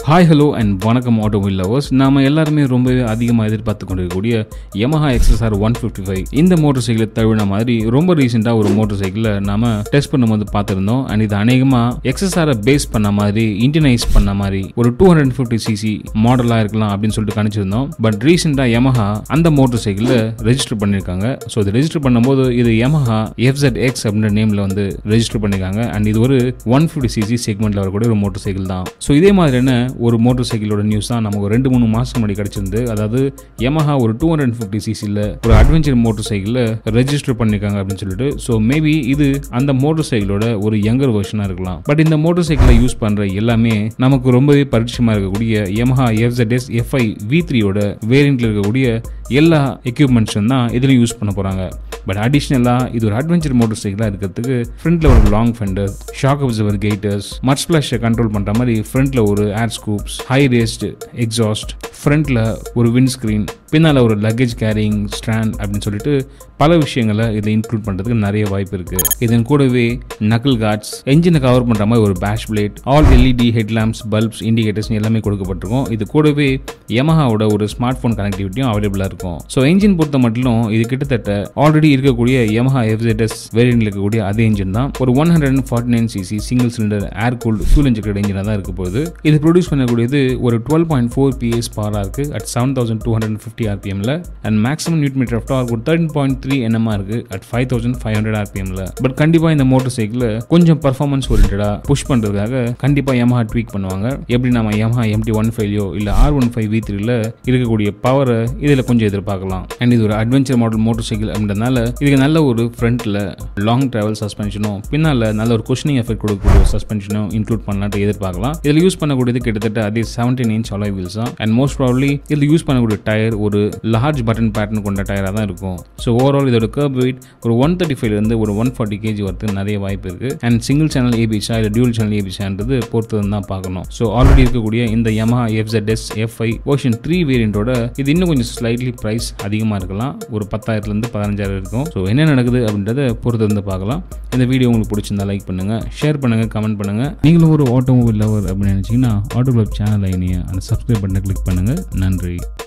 hi hello and வணக்கம் automobile lovers நாம எல்லாருமே ரொம்பவே அதிகமாக எதிர்பார்த்து கொண்டிருக்கக்கூடிய Yamaha XSR one fifty five இந்த மோட்டர் சைக்கிளை தழுவின மாதிரி ரொம்ப ரீசெண்டாக ஒரு மோட்டர் சைக்கிளை நாம டெஸ்ட் பண்ணும்போது பார்த்துருந்தோம் அண்ட் இது அநேகமாக எக்ஸ்எஸ்ஆரை பேஸ் பண்ண மாதிரி இன்டினைஸ் பண்ண மாதிரி ஒரு டூ ஹண்ட்ரட் ஃபிஃப்டி சிசி மாடலாக இருக்கலாம் அப்படின்னு சொல்லிட்டு கணிச்சிருந்தோம் பட் ரீசெண்டாக Yamaha அந்த மோட்டர் சைக்கிளை ரெஜிஸ்டர் பண்ணியிருக்காங்க ஸோ இது ரெஜிஸ்டர் பண்ணும்போது இது Yamaha FZX எக்ஸ் அப்படின்ற நேமில் வந்து ரெஜிஸ்டர் பண்ணியிருக்காங்க அண்ட் இது ஒரு ஒன் ஃபிஃப்டி சிசி செக்மெண்ட்டில் வரக்கூடிய ஒரு மோட்டர் சைக்கிள் தான் ஸோ இதே மாதிரியான ஒரு மோட்டர் சைக்கிளோட நியூஸ் தான் நமக்கு ஒரு ரெண்டு மூணு மாதம் முன்னாடி கிடச்சிருந்து அதாவது Yamaha ஒரு டூ ஹண்ட்ரட் ஃபிஃப்டி சிசியில் ஒரு அட்வென்ச்சர் மோட்டர் சைக்கிளில் ரெஜிஸ்டர் பண்ணியிருக்காங்க அப்படின்னு சொல்லிட்டு ஸோ மேபி இது அந்த மோட்டர் சைக்கிளோட ஒரு யங்கர் வெர்ஷனாக இருக்கலாம் பட் இந்த மோட்டர் சைக்கிளை யூஸ் பண்ணுற எல்லாமே நமக்கு ரொம்பவே பரிச்சயமாக இருக்கக்கூடிய Yamaha FZS FI வி த்ரீயோட வேரியண்ட்டில் இருக்கக்கூடிய எல்லா எக்யூப்மெண்ட்ஸும் தான் இதில் யூஸ் பண்ண போகிறாங்க பட் அடிஷ்னலாக இது ஒரு அட்வென்ச்சர் மோட்டர் சைக்கிளாக இருக்கிறதுக்கு ஃப்ரண்ட்டில் ஒரு long fender shock absorber gaiters mud ஸ்பிளாஷை கண்ட்ரோல் பண்ணுற மாதிரி ஃப்ரண்ட்டில் ஒரு air scoops high raised exhaust ஃப்ரண்ட்டில் ஒரு விண்ட் ஸ்க்ரீன் பின்னால் ஒரு லக்கேஜ் கேரிங் ஸ்டாண்ட் அப்படின்னு சொல்லிட்டு பல விஷயங்களை இதில் இன்க்ளூட் பண்ணுறதுக்கு நிறைய வாய்ப்பு இருக்குது இதன் கூடவே நக்கல் கார்ட்ஸ் என்ஜினை கவர் பண்ணுற மாதிரி ஒரு bash plate all LED headlamps bulbs indicators எல்லாமே கொடுக்கப்பட்டிருக்கும் இது கூடவே Yamahaவோட ஒரு ஸ்மார்ட் ஃபோன் கனெக்டிவிட்டியும் அவைலபிளாக இருக்கும் ஸோ என்ஜின் பொறுத்த மட்டும் இது கிட்டத்தட்ட ஆல்ரெடி இருக்கக்கூடிய Yamaha FZS வேரியன்ட்ல இருக்கக்கூடிய அதே என்ஜின் தான் ஒரு one hundred and forty nine cc single cylinder air cooled fuel injected என்ஜினாக தான் இருக்க போகுது இது ப்ரொடியூஸ் பண்ணக்கூடியது ஒரு டுவெல் பாயிண்ட் ஃபோர் பிஎஸ் பவராக இருக்குது at seven thousand two hundred fifty ஆர்பிஎம்ல and maximum newton metre of torque ஒரு தேர்ட்டின் பாயிண்ட் த்ரீ என்எம்ஆ இருக்கு at five thousand five hundred ஆர்பிஎம்ல பட் கண்டிப்பாக இந்த மோட்டர் சைக்கிள் கொஞ்சம் பர்ஃபார்மன்ஸ் ஓரியன்டாக புஷ் பண்ணுறதுக்காக கண்டிப்பாக Yamaha ட்வீக் பண்ணுவாங்க எப்படி நம்ம Yamaha எம்டி ஒன் ஃபைவ்லையோ இல்லை ஆர் ஒன் ஃபைவ் வி த்ரீல இருக்கக்கூடிய பவரை இதில் கொஞ்சம் எதிர்பார்க்கலாம் அண்ட் இது ஒரு அட்வென்ச்சர் மாடல் மோட்டர் சைக்கிள் அப்படின்றதுனால இதுக்கு நல்ல ஒரு ஃப்ரண்ட்டில் லாங் டிராவல் சஸ்பென்ஷனும் பின்னால் நல்ல ஒரு குஷனிங் எஃபெக்ட் கொடுக்கக்கூடிய சஸ்பென்ஷனும் இன்க்ளூட் பண்ணலான்ட்டு எதிர்பார்க்கலாம் இதில் யூஸ் பண்ணக்கூடியது கிட்டத்தட்ட அதே செவன்டீன் இன்ச் அலாய் வீல்ஸ் தான் அண்ட் மோஸ்ட் ப்ராப்ளி இதில் யூஸ் பண்ணக்கூடிய டயர் ஒரு லார்ஜ் பட்டன் பேட்டர்ன் கொண்ட டயராக தான் இருக்கும் ஸோ ஓவரால் இதோட கர்ப் வெயிட் ஒரு ஒன் தேர்ட்டி ஃபைவ்லேருந்து ஒரு ஒன் ஃபார்ட்டி கேஜி வரதுக்கு நிறைய வாய்ப்பு இருக்குது அண்ட் சிங்கிள் சேனல் ஏபிச்சா இல்லை டியூல் சேனல் ஏபிச்சான்றது பொறுத்து தான் பார்க்கணும் ஸோ ஆல்ரெடி இருக்கக்கூடிய இந்த Yamaha FZS F5 version three வேரியண்ட்டோட இது இன்னும் கொஞ்சம் ஸ்லைட்லி ப்ரைஸ் அதிகமாக இருக்கலாம் ஒரு பத்தாயிரத்துலேருந்து பதினஞ்சாயிரம் இருக்கும் ஸோ என்ன நடக்குது அப்படின்றத பொறுத்து வந்து பார்க்கலாம் இந்த வீடியோ உங்களுக்கு பிடிச்சிருந்தா லைக் பண்ணுங்கள் ஷேர் பண்ணுங்கள் கமெண்ட் பண்ணுங்கள் நீங்களும் ஒரு ஆட்டோமொபைல் லவர் அப்படின்னு நினச்சிங்கன்னா ஆட்டோ கிளப் சேனல் ஐனியை அந்த சப்ஸ்கிரைப் பட்டனை கிளிக் பண்ணுங்கள் நன்றி